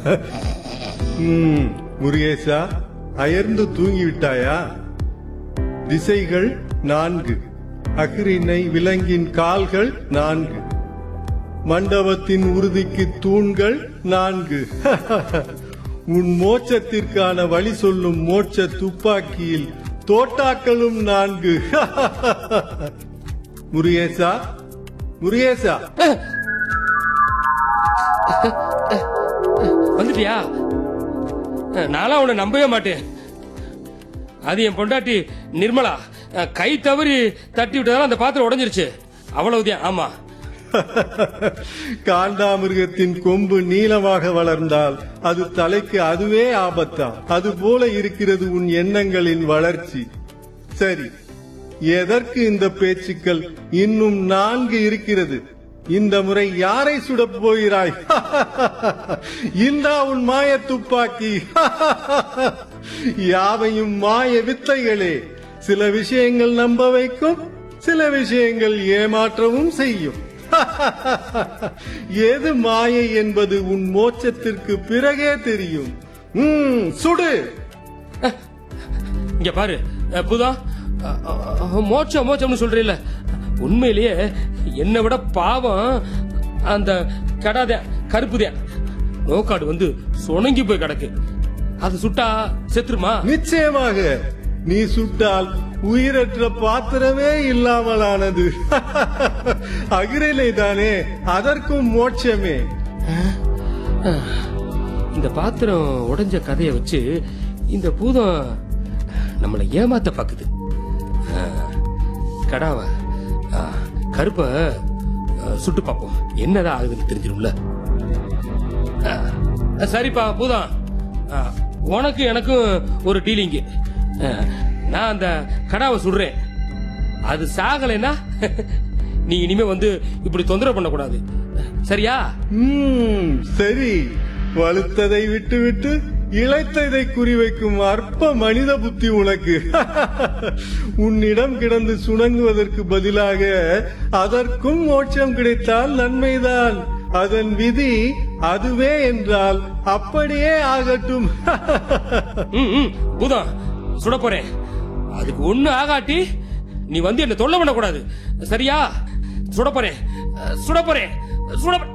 ம், முருகேசா அயர்ந்து தூங்கிவிட்டாயா திசைகள் நான்கு அகிரிணை விலங்கின் கால்கள் நான்கு மண்டபத்தின் உறுதிக்கு தூண்கள் நான்கு உன் மோட்சத்திற்கான வழி சொல்லும் மோட்ச துப்பாக்கியில் தோட்டாக்களும் நான்கு முருகேசா முருகேசா வந்துட்டியா நான்லாம் உன்னை நம்பவே மாட்டேன் அது என் பொண்டாட்டி நிர்மலா கை தவறி தட்டி விட்டதால அந்த பாத்திரம் உடைஞ்சிருச்சு அவ்வளவுதான் ஆமா காண்டாமிருகத்தின் கொம்பு நீளமாக வளர்ந்தால் அது தலைக்கு அதுவே ஆபத்தா அது போல இருக்கிறது உன் எண்ணங்களின் வளர்ச்சி சரி எதற்கு இந்த பேச்சுக்கள் இன்னும் நான்கு இருக்கிறது இந்த முறை யாரை சுடப் போகிறாய் இந்தா உன் மாய துப்பாக்கி யாவையும் மாய வித்தைகளே சில விஷயங்கள் நம்ப வைக்கும் சில விஷயங்கள் ஏமாற்றவும் செய்யும் எது மாயை என்பது உன் மோட்சத்திற்கு பிறகே தெரியும் ம், சுடு இங்க பாரு அஹ், புதா அஹ், அஹ், மோட்சம் மோட்சம்னு சொல்றீல்ல உண்மையிலேயே என்னை விட பாவம் அந்த கடாதேன் கருப்புதேன் நோக்காடு வந்து சுணங்கி போய் கிடக்கு அது சுட்டா செத்துருமா நிச்சயமாக நீ சுட்டால் உயிரற்ற பாத்திரமே இல்லாமலானது அகிரிலை தானே அதற்கும் மோட்சமே இந்த பாத்திரம் உடைஞ்ச கதையை வச்சு இந்த பூதம் நம்மளை ஏமாத்த பாக்குது அஹ், கடாவ அஹ், கருப்ப அஹ், சுட்டு பார்ப்போம் என்னதான் ஆகுதுன்னு தெரிஞ்சிடும்ல அஹ், சரிப்பா பூதம் அஹ், உனக்கு எனக்கும் ஒரு டீலிங்கு அஹ், நான் அந்த கடாவை சுடுறேன் அது சாகலைன்னா நீ இனிமே வந்து இப்படி தொந்தரவு பண்ணக்கூடாது சரியா ம், சரி வலுத்ததை விட்டுவிட்டு இழைத்ததை குறிவைக்கும் அற்ப மனித புத்தி உனக்கு உன்னிடம் கிடந்து சுணங்குவதற்கு பதிலாக அதற்கும் மோட்சம் கிடைத்தால் நன்மைதான் அதன் விதி அதுவே என்றால் அப்படியே ஆகட்டும் ம், ம், பூதம் சுட போறேன் அதுக்கு ஒண்ணு ஆகாட்டி நீ வந்து என்ன தொல்லை பண்ணக்கூடாது சரியா சுட போறேன் சுட போறேன் சுட போ-